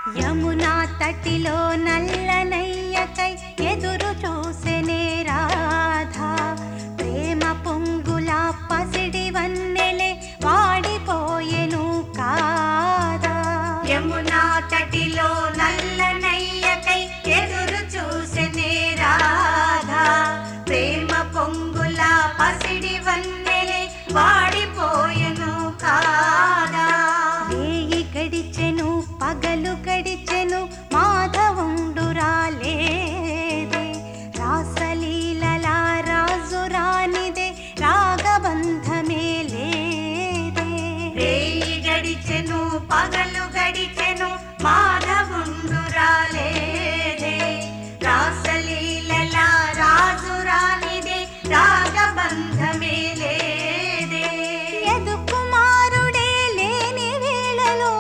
యమునా తటిలో నల్లనయ్యకై ఎదురు చూసెనే రాధా ప్రేమ పొంగుల పసిడి వన్నెలే వాడిపోయెను కాదా యమునా తటిలో నల్లనయ్యకై ఎదురు చూసెనే రాధా ప్రేమ పొంగుల పసిడి వన్నెలే వాడిపోయెను కాదా వేయి గడిచెను పగలు గడిచెను మాధవుండు రాలేదే రాసలీలల రాజు రానిదే రాగబంధమే లేదే రేయి గడిచెను పగలు గడిచెను మాధవుండు రాలేదే రాసలీలల రాజు రానిదే రాగబంధమే లేదే యదు కుమారుడే లేని వేళలో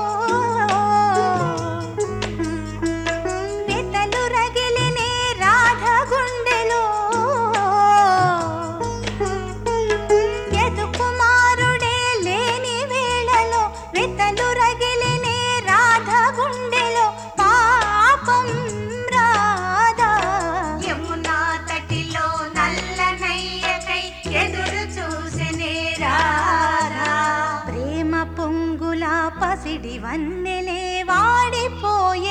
వెతలు రగిలినే రాధ గుండెలో యదు కుమారుడే లేని వేళలో వెతలు రగిలినే రాధ గుండెలో పాపం రాధా యమునా తటిలో నల్లనయ్యకై ఎదురు చూసెనే రాధా ప్రేమ పొంగుల పసిడి వన్నెలే వాడిపోయే